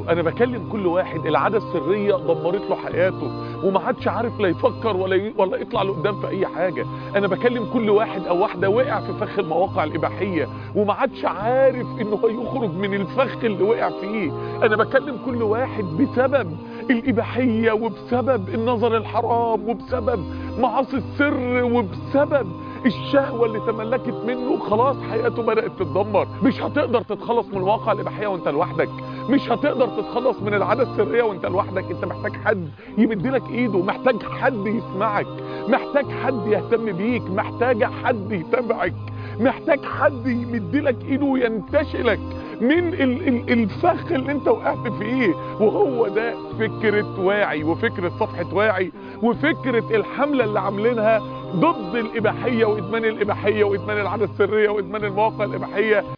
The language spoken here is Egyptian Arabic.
انا بكلم كل واحد العاده السريه دمرت له حياته وما عادش عارف لا يفكر ولا ي... ولا يطلع لقدام في اي حاجه انا بكلم كل واحد او واحده وقع في فخ المواقع الاباحيه وما عادش عارف انه هيخرج من الفخ اللي وقع فيه انا بكلم كل واحد بسبب الاباحيه وبسبب النظر الحرام وبسبب معاصي السر وبسبب الشهوة اللي تملكت منه خلاص حياته بدأت تتدمر مش هتقدر تتخلص من الواقع الإباحية وانت لوحدك مش هتقدر تتخلص من العادة السرية وانت لوحدك انت محتاج حد يمدلك ايده محتاج حد يسمعك محتاج حد يهتم بيك محتاج حد يتابعك محتاج حد يمدلك ايده وينتشلك من ال ال الفخ اللي انت وقعت فيه وهو ده فكرة واعي وفكرة صفحة واعي وفكرة الحملة اللي عاملينها ضد الإباحية وإدمان الإباحية وإدمان العادة السرية وإدمان المواقع الإباحية